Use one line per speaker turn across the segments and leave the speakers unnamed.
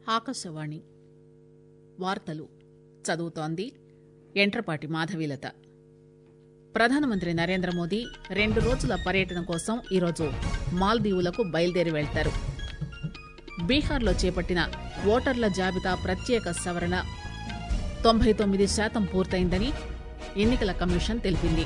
ఆకాశవాణి వార్తలు చదువుతోంది ఎంట్రపాటి మాధవీలత ప్రధానమంత్రి నరేంద్ర మోదీ రెండు రోజుల పర్యటన కోసం ఈరోజు మాల్దీవులకు బయలుదేరి వెళ్తారు బీహార్లో చేపట్టిన ఓటర్ల జాబితా ప్రత్యేక సవరణ తొంభై తొమ్మిది శాతం పూర్తయిందని ఎన్నికల కమిషన్ తెలిపింది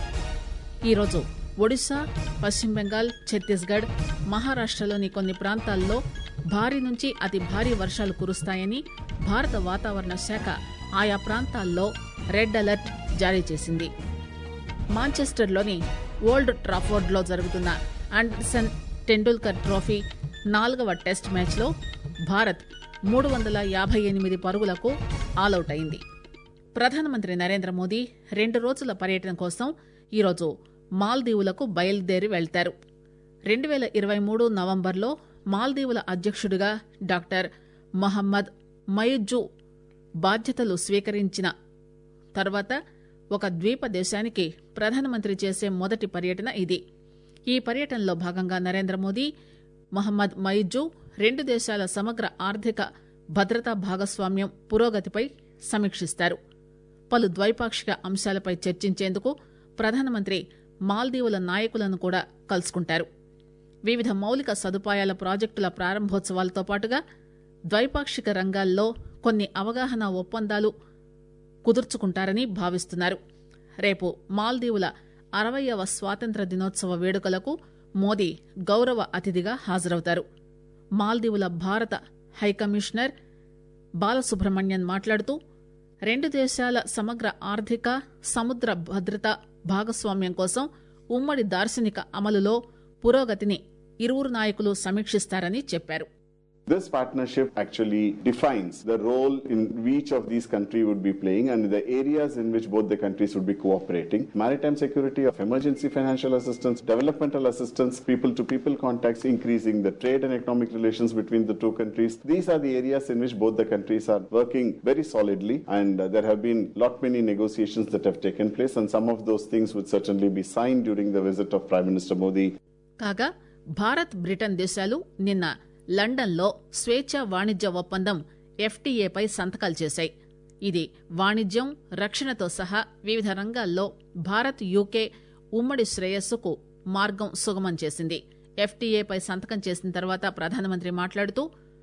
ఈరోజు ఒడిశా పశ్చిమ బెంగాల్ ఛత్తీస్గఢ్ మహారాష్టలోని కొన్ని ప్రాంతాల్లో భారీ నుంచి అతి భారీ వర్షాలు కురుస్తాయని భారత వాతావరణ శాఖ ఆయా ప్రాంతాల్లో రెడ్ అలర్ట్ జారీ చేసింది మాంచెస్టర్లోని ఓల్డ్ ట్రాఫోర్డ్లో జరుగుతున్న అండర్సన్ టెండూల్కర్ ట్రోఫీ నాలుగవ టెస్ట్ మ్యాచ్లో భారత్ మూడు వందల యాభై ఎనిమిది పరుగులకు ఆలౌట్ అయింది ప్రధానమంత్రి నరేంద్ర మోదీ రెండు రోజుల పర్యటన కోసం ఈరోజు మాల్దీవులకు బయలుదేరి వెళ్తారు రెండు పేల ఇరవై మూడు నవంబర్లో మాల్దీవుల అధ్యక్షుడిగా డాక్టర్ మహమ్మద్ మయుజ్జు బాధ్యతలు స్వీకరించిన తర్వాత ఒక ద్వీప దేశానికి ప్రధానమంత్రి చేసే మొదటి పర్యటన ఇది ఈ పర్యటనలో భాగంగా నరేంద్ర మోదీ మహమ్మద్ మయిజ్జు రెండు దేశాల సమగ్ర ఆర్థిక భద్రతా భాగస్వామ్యం పురోగతిపై సమీక్షిస్తారు పలు ద్వైపాక్షిక అంశాలపై చర్చించేందుకు ప్రధానమంత్రి మాల్దీవుల నాయకులను కూడా కలుసుకుంటారు వివిధ మౌలిక సదుపాయాల ప్రాజెక్టుల ప్రారంభోత్సవాలతో పాటుగా ద్వైపాక్షిక రంగాల్లో కొన్ని అవగాహన ఒప్పందాలు కుదుర్చుకుంటారని భావిస్తున్నారు రేపు మాల్దీవుల అరవయవ స్వాతంత్ర దినోత్సవ వేడుకలకు మోదీ గౌరవ అతిథిగా హాజరవుతారు మాల్దీవుల భారత హైకమిషనర్ బాలసుబ్రహ్మణ్యన్ మాట్లాడుతూ రెండు దేశాల సమగ్ర ఆర్థిక సముద్ర భద్రత భాగస్వామ్యం కోసం ఉమ్మడి దార్శనిక అమలులో పురోగతిని ఇరువురు నాయకులు సమీక్షిస్తారని చెప్పారు
This partnership actually defines the role in each of these countries would be playing and the areas in which both the countries would be cooperating. Maritime security, of emergency financial assistance, developmental assistance, people to people contacts, increasing the trade and economic relations between the two countries. These are the areas in which both the countries are working very solidly and uh, there have been lot many negotiations that have taken place and some of those things would certainly be signed during the visit of Prime Minister Modi.
కాగా Bharat Britain దేశాలు నిన్న లండన్లో స్వేచ్ఛ వాణిజ్య ఒప్పందం ఎఫ్టీఏపై సంతకాలు చేశాయి ఇది వాణిజ్యం రక్షణతో సహా వివిధ రంగాల్లో భారత్ యూకే ఉమ్మడి శ్రేయస్సుకు మార్గం సుగమం చేసింది ఎఫ్టీఏపై సంతకం చేసిన తర్వాత ప్రధానమంత్రి మాట్లాడుతూ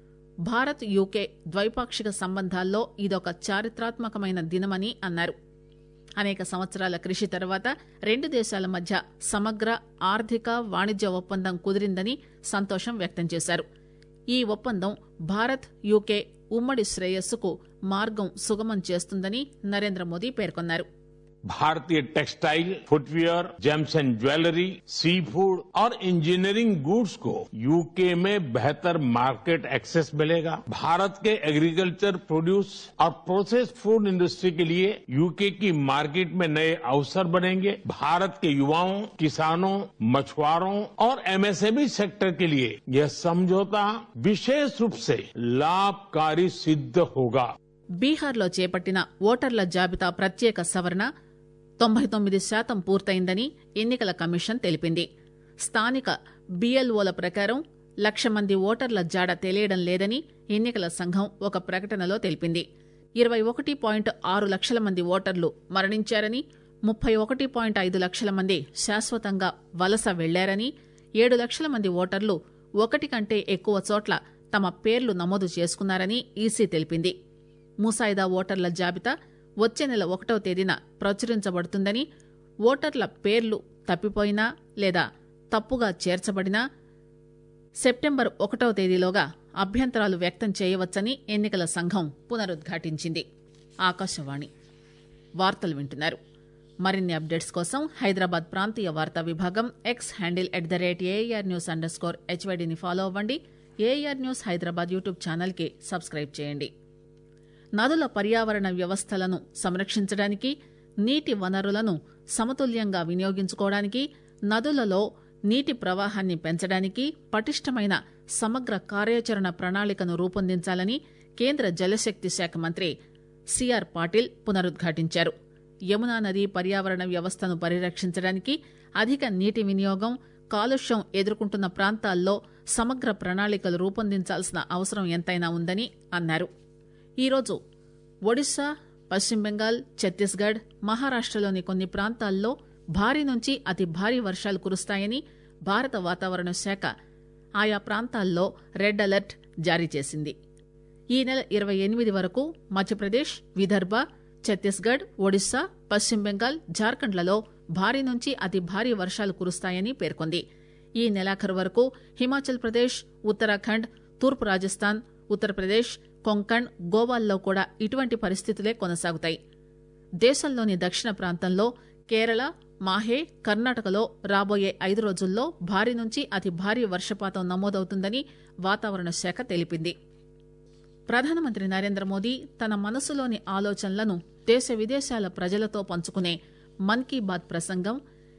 భారత్ యూకే ద్వైపాక్షిక సంబంధాల్లో ఇదొక చారిత్రాత్మకమైన దినమని అన్నారు అనేక సంవత్సరాల కృషి తర్వాత రెండు దేశాల మధ్య సమగ్ర ఆర్థిక వాణిజ్య ఒప్పందం కుదిరిందని సంతోషం వ్యక్తం చేశారు ఈ ఒప్పందం భారత్ యూకే ఉమ్మడి శ్రేయస్సుకు మార్గం సుగమం చేస్తుందని నరేంద్ర మోదీ పేర్కొన్నారు
भारतीय textile footwear gems and jewellery sea food और इंजीनियरिंग गुड्स को यूके में बेहतर मार्केट एक्सेस मिलेगा भारत के एग्रीकल्चर प्रोड्यूस और प्रोसेस फूड इंडस्ट्री के लिए यूके की मार्केट में नए अवसर बनेंगे भारत के युवाओं किसानों मछुआरों और एमएसएमई सेक्टर के लिए यह समझौता विशेष रूप से लाभकारी सिद्ध होगा
బీహార్లో చేపట్టిన ఓటర్ల జాబితా ప్రత్యేక సవరణ తొంభై తొమ్మిది శాతం పూర్తయిందని ఎన్నికల కమిషన్ తెలిపింది స్థానిక బీఎల్ఓల ప్రకారం లక్ష మంది ఓటర్ల జాడ తెలియడం లేదని ఎన్నికల సంఘం ఒక ప్రకటనలో తెలిపింది ఇరవై ఒకటి పాయింట్ ఆరు లక్షల మంది ఓటర్లు మరణించారని ముప్పై ఒకటి పాయింట్ ఐదు లక్షల మంది శాశ్వతంగా వలస వెళ్లారని ఏడు లక్షల మంది ఓటర్లు ఒకటి కంటే ఎక్కువ చోట్ల తమ పేర్లు నమోదు చేసుకున్నారని ఈసీ తెలిపింది ముసాయిదా ఓటర్ల జాబితా వచ్చే నెల ఒకటవ తేదీన ప్రచురించబడుతుందని ఓటర్ల పేర్లు తప్పిపోయినా లేదా తప్పుగా చేర్చబడినా సెప్టెంబర్ ఒకటవ తేదీలోగా అభ్యంతరాలు వ్యక్తం చేయవచ్చని ఎన్నికల సంఘం పునరుద్ఘాటించింది ఆకాశవాణి వార్తలు వింటున్నారు మరిన్ని అప్డేట్స్ కోసం హైదరాబాద్ ప్రాంతీయ వార్తా విభాగం X handle at the rate AIR news underscore హెచ్వైడిని ఫాలో అవ్వండి ఏఆర్ న్యూస్ హైదరాబాద్ యూట్యూబ్ ఛానల్కి సబ్స్క్రైబ్ చేయండి నదుల పర్యావరణ వ్యవస్థలను సంరక్షించడానికి నీటి వనరులను సమతుల్యంగా వినియోగించుకోవడానికి నదులలో నీటి ప్రవాహాన్ని పెంచడానికి పటిష్టమైన సమగ్ర కార్యాచరణ ప్రణాళికను రూపొందించాలని కేంద్ర జలశక్తి శాఖ మంత్రి సిఆర్ పాటిల్ పునరుద్ఘాటించారు యమునా నది పర్యావరణ వ్యవస్థను పరిరక్షించడానికి అధిక నీటి వినియోగం కాలుష్యం ఎదుర్కొంటున్న ప్రాంతాల్లో సమగ్ర ప్రణాళికలు రూపొందించాల్సిన అవసరం ఎంతైనా ఉందని అన్నారు ఈరోజు ఒడిశా పశ్చిమ బెంగాల్ ఛత్తీస్గఢ్ మహారాష్టలోని కొన్ని ప్రాంతాల్లో భారీ నుంచి అతి భారీ వర్షాలు కురుస్తాయని భారత వాతావరణ శాఖ ఆయా ప్రాంతాల్లో రెడ్ అలర్ట్ జారీ చేసింది ఈ నెల ఇరవై ఎనిమిది వరకు మధ్యప్రదేశ్ విదర్భ ఛత్తీస్గఢ్ ఒడిశా పశ్చిమ బెంగాల్ జార్ఖండ్లలో భారీ నుంచి అతి భారీ వర్షాలు కురుస్తాయని పేర్కొంది ఈ నెలాఖరు వరకు హిమాచల్ ప్రదేశ్ ఉత్తరాఖండ్ తూర్పు రాజస్థాన్ ఉత్తరప్రదేశ్ కొంకణ్ గోవాల్లో కూడా ఇటువంటి పరిస్థితులే కొనసాగుతాయి దేశంలోని దక్షిణ ప్రాంతంలో కేరళ మాహే కర్ణాటకలో రాబోయే ఐదు రోజుల్లో భారీ నుంచి అతి భారీ వర్షపాతం నమోదవుతుందని వాతావరణ శాఖ తెలిపింది ప్రధానమంత్రి నరేంద్ర మోదీ తన మనసులోని ఆలోచనలను దేశ విదేశాల ప్రజలతో పంచుకునే మన్ కీ బాత్ ప్రసంగం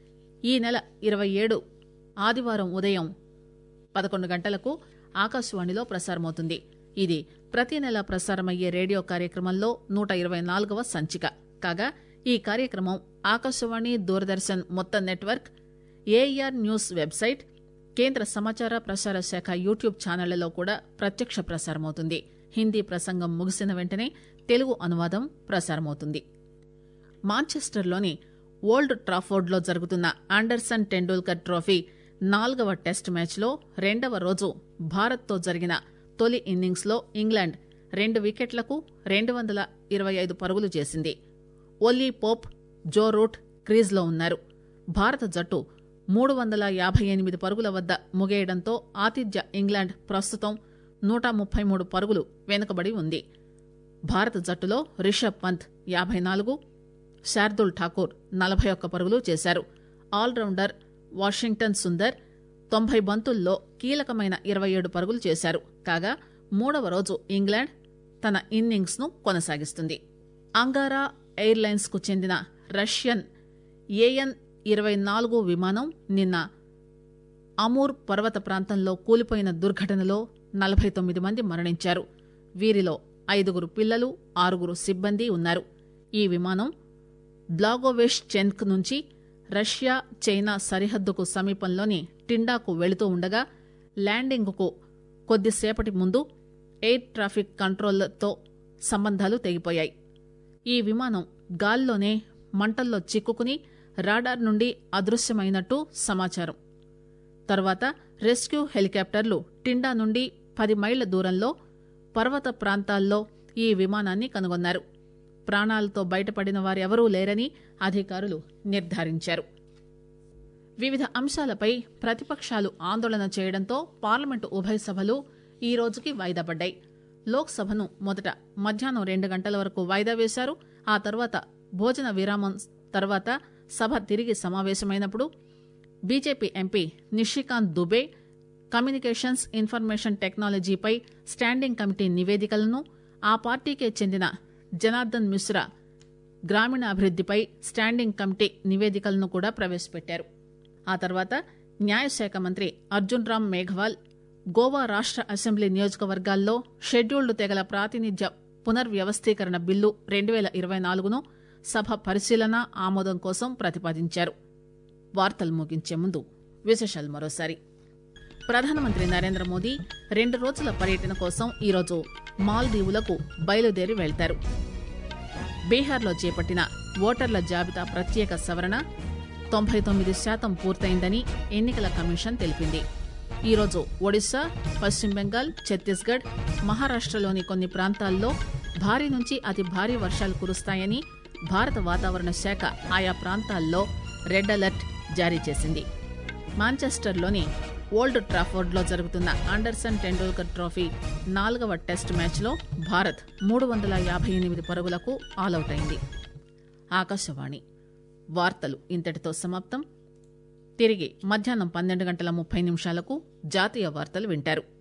ఈ నెల ఇరవై ఏడు ఆదివారం ఉదయం పదకొండు గంటలకు ఆకాశవాణిలో ప్రసారమవుతుంది ఇది ప్రతి నెల ప్రసారమయ్యే రేడియో కార్యక్రమంలో నూట ఇరవై నాలుగవ సంచిక కాగా ఈ కార్యక్రమం ఆకాశవాణి దూరదర్శన్ మొత్తం నెట్వర్క్ ఏఆర్ న్యూస్ వెబ్సైట్ కేంద్ర సమాచార ప్రసార శాఖ యూట్యూబ్ ఛానళ్లలో కూడా ప్రత్యక్ష ప్రసారమవుతుంది హిందీ ప్రసంగం ముగిసిన వెంటనే తెలుగు అనువాదం ప్రసారమవుతుంది మాంచెస్టర్లోని ఓల్డ్ ట్రాఫోర్డ్లో జరుగుతున్న ఆండర్సన్ టెండూల్కర్ ట్రోఫీ నాలుగవ టెస్ట్ మ్యాచ్లో రెండవ రోజు భారత్తో జరిగిన తొలి ఇన్నింగ్స్లో ఇంగ్లాండ్ రెండు వికెట్లకు రెండు వందల ఇరవై ఐదు పరుగులు చేసింది ఒల్లీ పోప్ జో రూట్ క్రీజ్లో ఉన్నారు భారత జట్టు మూడు వందల యాభై ఎనిమిది పరుగుల వద్ద ముగేయడంతో ఆతిథ్య ఇంగ్లాండ్ ప్రస్తుతం నూట ముప్పై మూడు పరుగులు వెనుకబడి ఉంది భారత జట్టులో రిషబ్ పంత్ యాభై నాలుగు శార్దుల్ ఠాకూర్ నలభై ఒక్క పరుగులు చేశారు ఆల్రౌండర్ వాషింగ్టన్ సుందర్ తొంభై బంతుల్లో కీలకమైన ఇరవై ఏడు పరుగులు చేశారు కాగా మూడవ రోజు ఇంగ్లాండ్ తన ఇన్నింగ్స్ ను కొనసాగిస్తుంది అంగారా ఎయిర్లైన్స్ కు చెందిన రష్యన్ ఏఎన్ ఇరవై నాలుగు విమానం నిన్న అమూర్ పర్వత ప్రాంతంలో కూలిపోయిన దుర్ఘటనలో నలభై తొమ్మిది మంది మరణించారు వీరిలో ఐదుగురు పిల్లలు ఆరుగురు సిబ్బంది ఉన్నారు ఈ విమానం బ్లాగోవెష్ చెన్క్ నుంచి రష్యా చైనా సరిహద్దుకు సమీపంలోని టిండాకు వెళుతూ ఉండగా ల్యాండింగ్కు కొద్దిసేపటి ముందు ఎయిర్ ట్రాఫిక్ కంట్రోలర్తో సంబంధాలు తెగిపోయాయి ఈ విమానం గాల్లోనే మంటల్లో చిక్కుకుని రాడార్ నుండి అదృశ్యమైనట్టు సమాచారం తర్వాత రెస్క్యూ హెలికాప్టర్లు టిండా నుండి పది మైళ్ల దూరంలో పర్వత ప్రాంతాల్లో ఈ విమానాన్ని కనుగొన్నారు ప్రాణాలతో బయటపడిన వారెవరూ లేరని అధికారులు నిర్ధారించారు వివిధ అంశాలపై ప్రతిపక్షాలు ఆందోళన చేయడంతో పార్లమెంటు ఉభయ సభలు ఈ రోజుకి వాయిదా పడ్డాయి లోక్సభను మొదట మధ్యాహ్నం రెండు గంటల వరకు వాయిదా వేశారు ఆ తర్వాత భోజన విరామం తర్వాత సభ తిరిగి సమావేశమైనప్పుడు BJP MP Nishikant Dubey communications information టెక్నాలజీపై స్టాండింగ్ కమిటీ నివేదికలను ఆ పార్టీకే చెందిన జనార్దన్ మిశ్రా గ్రామీణాభివృద్దిపై స్టాండింగ్ కమిటీ నివేదికలను కూడా ప్రవేశపెట్టారు ఆ తర్వాత న్యాయశాఖ మంత్రి అర్జున్ రామ్ మేఘవాల్ గోవా రాష్ట అసెంబ్లీ నియోజకవర్గాల్లో షెడ్యూల్డ్ తెగల ప్రాతినిధ్య పునర్వ్యవస్థీకరణ బిల్లు రెండు వేల ఇరవై నాలుగును సభ పరిశీలన ఆమోదం కోసం ప్రతిపాదించారు వార్తలు ముగించే ముందు విశేషాలు మరోసారి ప్రధానమంత్రి నరేంద్ర మోదీ రెండు రోజుల పర్యటన కోసం ఈరోజు మాల్దీవులకు బయలుదేరి వెళ్తారు బీహార్లో చేపట్టిన ఓటర్ల జాబితా ప్రత్యేక సవరణ తొంభై తొమ్మిది శాతం పూర్తయిందని ఎన్నికల కమిషన్ తెలిపింది ఈరోజు ఒడిశా పశ్చిమ బెంగాల్ ఛత్తీస్గఢ్ మహారాష్టలోని కొన్ని ప్రాంతాల్లో భారీ నుంచి అతి భారీ వర్షాలు కురుస్తాయని భారత వాతావరణ శాఖ ఆయా ప్రాంతాల్లో రెడ్ అలర్ట్ జారీ చేసింది మాంచెస్టర్లోని ఓల్డ్ ట్రాఫోర్డ్లో జరుగుతున్న అండర్సన్ టెండూల్కర్ ట్రోఫీ నాలుగవ టెస్ట్ మ్యాచ్లో భారత్ మూడు వందల యాభై ఎనిమిది పరుగులకు ఆలౌట్ అయింది ఆకాశవాణి వార్తలు ఇంతటితో సమాప్తం తిరిగి మధ్యాహ్నం పన్నెండు గంటల ముప్పై నిమిషాలకు జాతీయ వార్తలు వింటారు